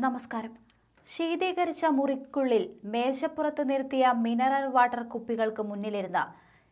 നമസ്കാരം ശീതീകരിച്ച മുറിക്കുള്ളിൽ മേശപ്പുറത്ത് നിർത്തിയ മിനറൽ വാട്ടർ കുപ്പികൾക്ക് മുന്നിലിരുന്ന്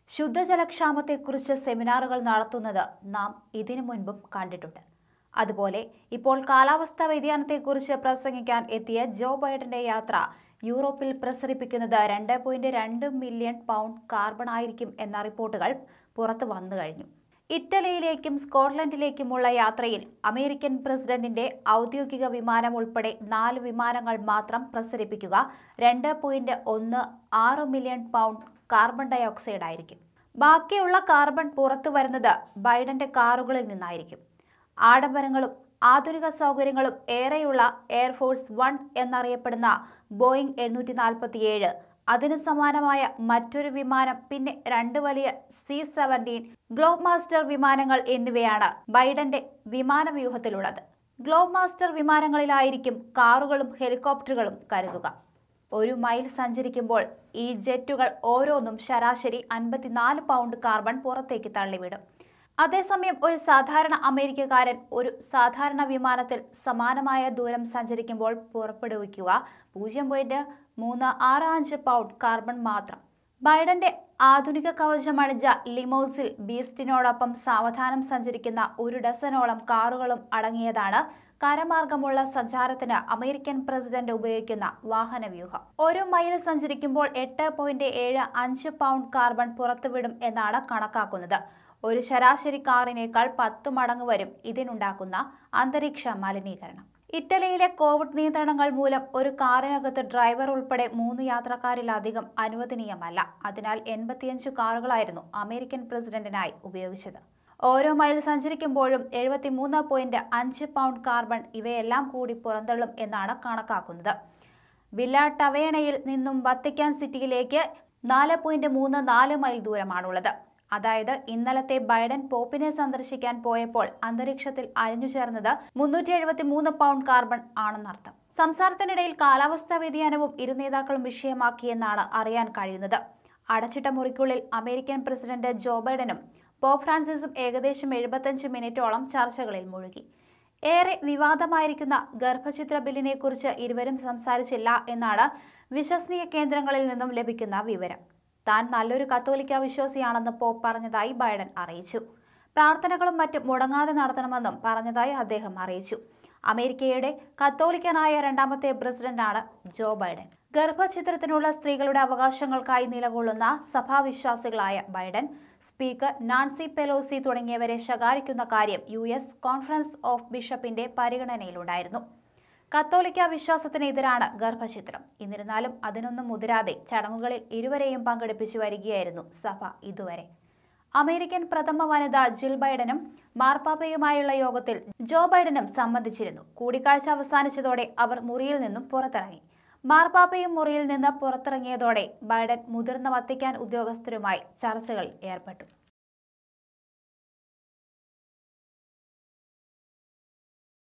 ശുദ്ധജലക്ഷാമത്തെക്കുറിച്ച് സെമിനാറുകൾ നടത്തുന്നത് നാം ഇതിനു മുൻപും കണ്ടിട്ടുണ്ട് അതുപോലെ ഇപ്പോൾ കാലാവസ്ഥാ വ്യതിയാനത്തെക്കുറിച്ച് പ്രസംഗിക്കാൻ എത്തിയ ജോ ബൈഡന്റെ യാത്ര യൂറോപ്പിൽ പ്രസരിപ്പിക്കുന്നത് രണ്ട് പോയിന്റ് രണ്ട് മില്യൺ പൗണ്ട് കാർബൺ ആയിരിക്കും എന്ന റിപ്പോർട്ടുകൾ പുറത്തു വന്നു കഴിഞ്ഞു ഇറ്റലിയിലേക്കും സ്കോട്ട്ലൻഡിലേക്കുമുള്ള യാത്രയിൽ അമേരിക്കൻ പ്രസിഡന്റിന്റെ ഔദ്യോഗിക വിമാനം ഉൾപ്പെടെ നാല് വിമാനങ്ങൾ മാത്രം പ്രസരിപ്പിക്കുക രണ്ട് പോയിന്റ് ഒന്ന് ആറ് മില്യൺ പൗണ്ട് കാർബൺ ഡയോക്സൈഡ് ആയിരിക്കും ബാക്കിയുള്ള കാർബൺ പുറത്തു വരുന്നത് ബൈഡന്റെ കാറുകളിൽ നിന്നായിരിക്കും ആഡംബരങ്ങളും ആധുനിക സൗകര്യങ്ങളും ഏറെയുള്ള എയർഫോഴ്സ് വൺ എന്നറിയപ്പെടുന്ന ബോയിങ് എഴുന്നൂറ്റി നാൽപ്പത്തിയേഴ് അതിന് സമാനമായ മറ്റൊരു വിമാനം പിന്നെ രണ്ട് വലിയ സി സെവൻറ്റീൻ ഗ്ലോബ് മാസ്റ്റർ വിമാനങ്ങൾ എന്നിവയാണ് ബൈഡന്റെ വിമാന വ്യൂഹത്തിലുള്ളത് ഗ്ലോബ് മാസ്റ്റർ വിമാനങ്ങളിലായിരിക്കും കാറുകളും ഹെലികോപ്റ്ററുകളും കരുതുക ഒരു മൈൽ സഞ്ചരിക്കുമ്പോൾ ഈ ജെറ്റുകൾ ഓരോന്നും ശരാശരി അൻപത്തിനാല് പൗണ്ട് കാർബൺ പുറത്തേക്ക് തള്ളിവിടും അതേസമയം ഒരു സാധാരണ അമേരിക്കക്കാരൻ ഒരു സാധാരണ വിമാനത്തിൽ സമാനമായ ദൂരം സഞ്ചരിക്കുമ്പോൾ പുറപ്പെടുവിക്കുക പൂജ്യം പോയിന്റ് മൂന്ന് ആറ് അഞ്ച് പൗണ്ട് കാർബൺ മാത്രം ബൈഡന്റെ ആധുനിക കവചമണിഞ്ഞ ലിമോസിൽ ബീസ്റ്റിനോടൊപ്പം സാവധാനം സഞ്ചരിക്കുന്ന ഒരു ഡസനോളം കാറുകളും അടങ്ങിയതാണ് കരമാർഗമുള്ള സഞ്ചാരത്തിന് അമേരിക്കൻ പ്രസിഡന്റ് ഉപയോഗിക്കുന്ന വാഹന വ്യൂഹം ഒരു മൈൽ സഞ്ചരിക്കുമ്പോൾ എട്ട് പോയിന്റ് ഏഴ് അഞ്ച് പൗണ്ട് കാർബൺ പുറത്തുവിടും എന്നാണ് കണക്കാക്കുന്നത് ഒരു ശരാശരി കാറിനേക്കാൾ പത്ത് മടങ്ങ് വരും ഇതിനുണ്ടാക്കുന്ന അന്തരീക്ഷ മലിനീകരണം ഇറ്റലിയിലെ കോവിഡ് നിയന്ത്രണങ്ങൾ മൂലം ഒരു കാറിനകത്ത് ഡ്രൈവർ ഉൾപ്പെടെ മൂന്ന് യാത്രക്കാരിലധികം അനുവദനീയമല്ല അതിനാൽ എൺപത്തിയഞ്ച് കാറുകളായിരുന്നു അമേരിക്കൻ പ്രസിഡന്റിനായി ഉപയോഗിച്ചത് ഓരോ മൈൽ സഞ്ചരിക്കുമ്പോഴും എഴുപത്തിമൂന്ന് പോയിന്റ് അഞ്ച് പൗണ്ട് കാർബൺ ഇവയെല്ലാം കൂടി പുറന്തള്ളും എന്നാണ് കണക്കാക്കുന്നത് വില്ല ടവേണയിൽ നിന്നും വത്തിക്കാൻ സിറ്റിയിലേക്ക് നാല് പോയിന്റ് മൂന്ന് നാല് മൈൽ ദൂരമാണുള്ളത് അതായത് ഇന്നലത്തെ ബൈഡൻ പോപ്പിനെ സന്ദർശിക്കാൻ പോയപ്പോൾ അന്തരീക്ഷത്തിൽ അലിഞ്ഞു ചേർന്നത് മുന്നൂറ്റി എഴുപത്തി മൂന്ന് പൗണ്ട് കാർബൺ ആണെന്നർത്ഥം സംസാരത്തിനിടയിൽ കാലാവസ്ഥാ വ്യതിയാനവും ഇരു നേതാക്കളും വിഷയമാക്കിയെന്നാണ് അറിയാൻ കഴിയുന്നത് അടച്ചിട്ട മുറിക്കുള്ളിൽ അമേരിക്കൻ പ്രസിഡന്റ് ജോ ബൈഡനും പോപ്പ് ഫ്രാൻസിസും ഏകദേശം എഴുപത്തഞ്ച് മിനിറ്റോളം ചർച്ചകളിൽ മുഴുകി ഏറെ വിവാദമായിരിക്കുന്ന ഗർഭചിത്ര ബില്ലിനെ കുറിച്ച് ഇരുവരും സംസാരിച്ചില്ല എന്നാണ് വിശ്വസനീയ കേന്ദ്രങ്ങളിൽ നിന്നും ലഭിക്കുന്ന വിവരം താൻ നല്ലൊരു കത്തോലിക്ക വിശ്വാസിയാണെന്ന് പോപ്പ് പറഞ്ഞതായി ബൈഡൻ അറിയിച്ചു പ്രാർത്ഥനകളും മറ്റും മുടങ്ങാതെ നടത്തണമെന്നും പറഞ്ഞതായി അദ്ദേഹം അറിയിച്ചു അമേരിക്കയുടെ കത്തോലിക്കനായ രണ്ടാമത്തെ പ്രസിഡന്റാണ് ജോ ബൈഡൻ ഗർഭചിത്രത്തിനുള്ള സ്ത്രീകളുടെ അവകാശങ്ങൾക്കായി നിലകൊള്ളുന്ന സഭാവിശ്വാസികളായ ബൈഡൻ സ്പീക്കർ നാൻസി പെലോസി തുടങ്ങിയവരെ ശകാരിക്കുന്ന കാര്യം യു എസ് കോൺഫറൻസ് ഓഫ് ബിഷപ്പിന്റെ പരിഗണനയിലുണ്ടായിരുന്നു കത്തോലിക്ക വിശ്വാസത്തിനെതിരാണ് ഗർഭചിത്രം എന്നിരുന്നാലും അതിനൊന്നും മുതിരാതെ ചടങ്ങുകളിൽ ഇരുവരെയും പങ്കെടുപ്പിച്ചു വരികയായിരുന്നു സഭ ഇതുവരെ അമേരിക്കൻ പ്രഥമ വനിത ജിൽ ബൈഡനും മാർപ്പാപ്പയുമായുള്ള യോഗത്തിൽ ജോ ബൈഡനും സംബന്ധിച്ചിരുന്നു കൂടിക്കാഴ്ച അവസാനിച്ചതോടെ അവർ മുറിയിൽ നിന്നും പുറത്തിറങ്ങി മാർപ്പാപ്പയും മുറിയിൽ നിന്ന് പുറത്തിറങ്ങിയതോടെ ബൈഡൻ മുതിർന്ന വത്തിക്കാൻ ഉദ്യോഗസ്ഥരുമായി ചർച്ചകളിൽ ഏർപ്പെട്ടു